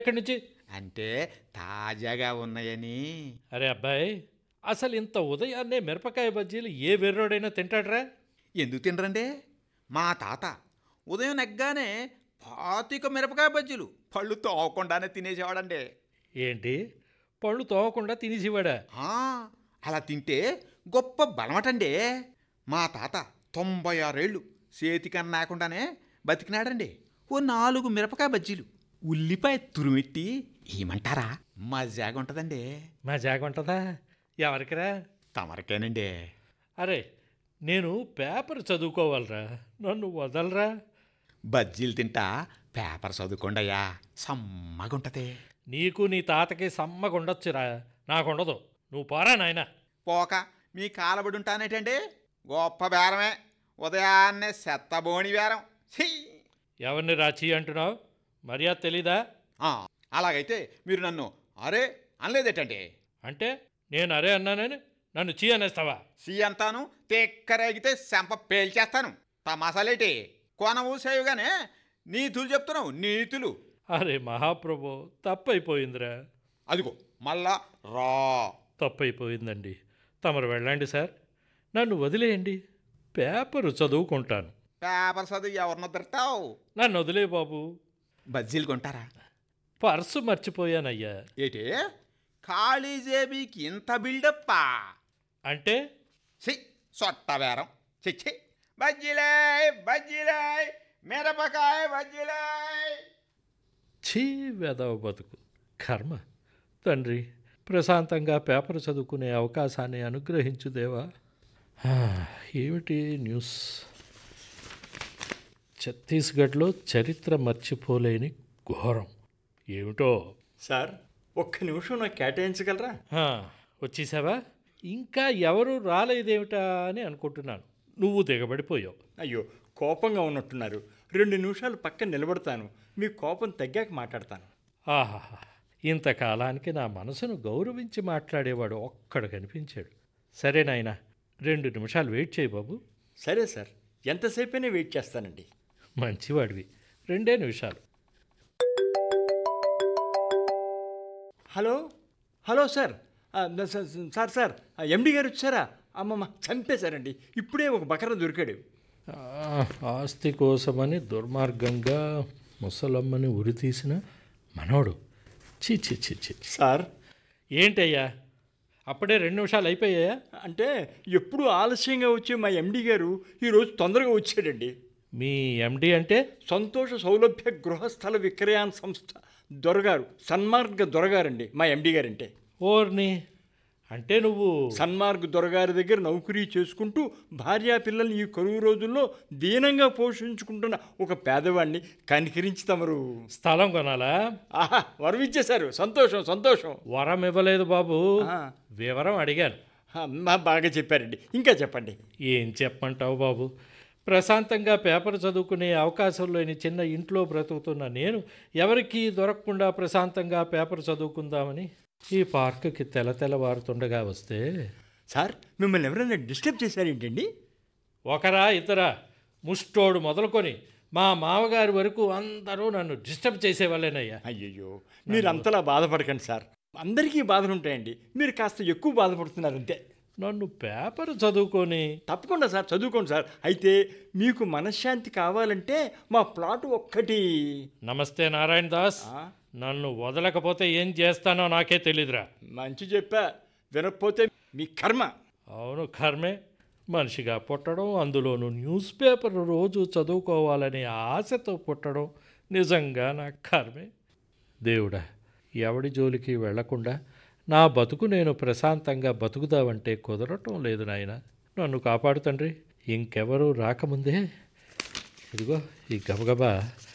ఇక్కడి నుంచి అంటే తాజాగా ఉన్నాయని అరే అబ్బాయి అసలు ఇంత ఉదయాన్నే మిరపకాయ బజ్జీలు ఏ వెర్రోడైనా తింటాడ్రా ఎందుకు తినరండి మా తాత ఉదయం నెగ్గానే పాతిక మిరపకాయ బజ్జీలు పళ్ళు తోవకుండానే తినేసేవాడండి ఏంటి పళ్ళు తోవకుండా తినేసివాడా ఆ, అలా తింటే గొప్ప బలమటండి మా తాత తొంభై ఆరేళ్ళు చేతికన్నాకుండానే బతికినాడండి ఓ నాలుగు మిరపకాయ బజ్జీలు ఉల్లిపాయ తురిమెట్టి ఏమంటారా మజాగా ఉంటుందండి మా జాగ ఉంటుందా ఎవరికిరా తమరికేనండి అరే నేను పేపర్ చదువుకోవాలరా నన్ను వదలరా బజ్జీలు తింటా పేపర్ చదువుకోండయ్యా సమ్మగుంటది నీకు నీ తాతకి సమ్మగా ఉండొచ్చురా నాకుండదు నువ్వు పోరా నాయనా పోక మీ కాలబడి ఉంటానేటండి గొప్ప బేరమే ఉదయాన్నే సెత్తబోని బేరం ఛీ! ఎవరిని రాచి అంటున్నావు మర్యాద తెలీదా ఆ, అలాగైతే మీరు నన్ను అరే అనలేదేటండి అంటే నేను అరే అన్నానని నన్ను చీ అనేస్తావా సి అంతాను తెక్కరేగితే శంప పేల్చేస్తాను తమాసాలేటి కొన ఊసేయుగానే నీతులు చెప్తున్నావు నీతులు అరే మహాప్రభు తప్పైపోయిందిరా అదిగో మళ్ళా రా తప్పైపోయిందండి తమరు వెళ్ళండి సార్ నన్ను వదిలేయండి పేపరు చదువుకుంటాను పేపర్ చదువు ఎవరిని తిడతావు నన్ను వదిలే బాబు బజ్జీలు కొంటారా పర్సు మర్చిపోయానయ్యా ఏటి ఖాళీ జేబీకి ఇంత బిల్డప్పా అంటే సి సొట్ట బేరం చిచ్చి బజ్జీలే బజ్జీలే మిరపకాయ బజ్జీలే ఛీ వెదవ బతుకు కర్మ తండ్రి ప్రశాంతంగా పేపర్ చదువుకునే అవకాశాన్ని అనుగ్రహించు దేవా హా, ఏమిటి న్యూస్ ఛత్తీస్గఢ్లో చరిత్ర మర్చిపోలేని ఘోరం ఏమిటో సార్ ఒక్క నిమిషం నాకు కేటాయించగలరా హా, వచ్చేసావా ఇంకా ఎవరు రాలేదేమిటా అని అనుకుంటున్నాను నువ్వు దిగబడిపోయావు అయ్యో కోపంగా ఉన్నట్టున్నారు రెండు నిమిషాలు పక్కన నిలబడతాను మీ కోపం తగ్గాక మాట్లాడతాను ఆహాహా ఇంతకాలానికి నా మనసును గౌరవించి మాట్లాడేవాడు ఒక్కడు కనిపించాడు సరే నాయనా రెండు నిమిషాలు వెయిట్ చేయి బాబు సరే సార్ ఎంతసేపైనా వెయిట్ చేస్తానండి మంచివాడివి రెండే నిమిషాలు హలో హలో సార్ ఆ, న- స- స- సార్ సార్ ఆ, ఎండి గారు వచ్చారా అమ్మమ్మ చంపేశారండి ఇప్పుడే ఒక బకర దొరికాడు ఆ, ఆస్తి కోసమని దుర్మార్గంగా ముసలమ్మని ఉరితీసిన మనోడు చి చి చి చి సార్ ఏంటయ్యా అప్పుడే రెండు నిమిషాలు అయిపోయాయా అంటే ఎప్పుడు ఆలస్యంగా వచ్చే మా ఎండి గారు ఈరోజు తొందరగా వచ్చాడండి మీ ఎండి అంటే సంతోష సౌలభ్య గృహస్థల విక్రయాన్ సంస్థ దొరగారు సన్మార్గ దొరగారండి మా ఎండి గారంటే ఓర్ని అంటే నువ్వు సన్మార్గ దొరగారి దగ్గర నౌకరీ చేసుకుంటూ భార్యా పిల్లల్ని ఈ కరువు రోజుల్లో దీనంగా పోషించుకుంటున్న ఒక పేదవాడిని కనికరించి తమరు స్థలం కొనాలా ఆహా వరవిచ్చేశారు సంతోషం సంతోషం వరం ఇవ్వలేదు బాబు ఆ, వివరం అడిగాను అమ్మా, బాగా చెప్పారండి ఇంకా చెప్పండి ఏం చెప్పమంటావు బాబు ప్రశాంతంగా పేపర్ చదువుకునే అవకాశం లేని చిన్న ఇంట్లో బ్రతుకుతున్న నేను ఎవరికీ దొరకకుండా ప్రశాంతంగా పేపర్ చదువుకుందామని ఈ పార్కుకి తెల తెల్లవారుతుండగా వస్తే సార్ మిమ్మల్ని ఎవరైనా డిస్టర్బ్ చేశారేంటండి ఒకరా ఇతరా ముష్టోడు మొదలుకొని మా మామగారి వరకు అందరూ నన్ను డిస్టర్బ్ చేసేవాళ్ళేనయ్యా అయ్యయ్యో మీరు అంతలా బాధపడకండి సార్ అందరికీ బాధలు ఉంటాయండి మీరు కాస్త ఎక్కువ బాధపడుతున్నారు అంతే నన్ను పేపర్ చదువుకొని తప్పకుండా సార్ చదువుకోండి సార్ అయితే మీకు మనశ్శాంతి కావాలంటే మా ప్లాట్ ఒక్కటి నమస్తే నారాయణ దాస్ ఆ, నన్ను వదలకపోతే ఏం చేస్తానో నాకే తెలీదురా మంచి చెప్పా వినకపోతే మీ కర్మ అవును కర్మే మనిషిగా పుట్టడం అందులోనూ న్యూస్ పేపర్ రోజు చదువుకోవాలనే ఆశతో పుట్టడం నిజంగా నా కర్మే దేవుడా ఎవడి జోలికి వెళ్లకుండా నా బతుకు నేను ప్రశాంతంగా బతుకుదావంటే కుదరటం లేదు నాయన నన్ను కాపాడు తండ్రి ఇంకెవరూ రాకముందే ఇదిగో ఈ గబగబా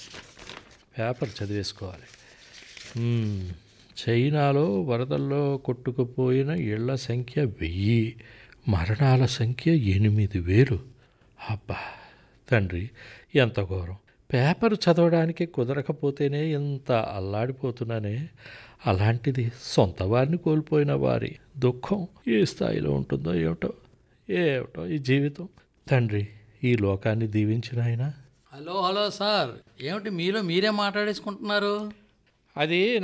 పేపర్ చదివేసుకోవాలి మ్మ్. చైనాలో వరదల్లో కొట్టుకుపోయిన ఇళ్ల సంఖ్య వెయ్యి మరణాల సంఖ్య ఎనిమిది వేలు అబ్బా తండ్రి ఎంత ఘోరం పేపర్ చదవడానికి కుదరకపోతేనే ఇంత అల్లాడిపోతున్నానే అలాంటిది సొంత వారిని కోల్పోయిన వారి దుఃఖం ఏ స్థాయిలో ఉంటుందో ఏమిటో ఏమిటో ఈ జీవితం తండ్రి ఈ లోకాన్ని దీవించిన ఆయన హలో హలో సార్ ఏమిటి మీలో మీరే మాట్లాడేసుకుంటున్నారు అది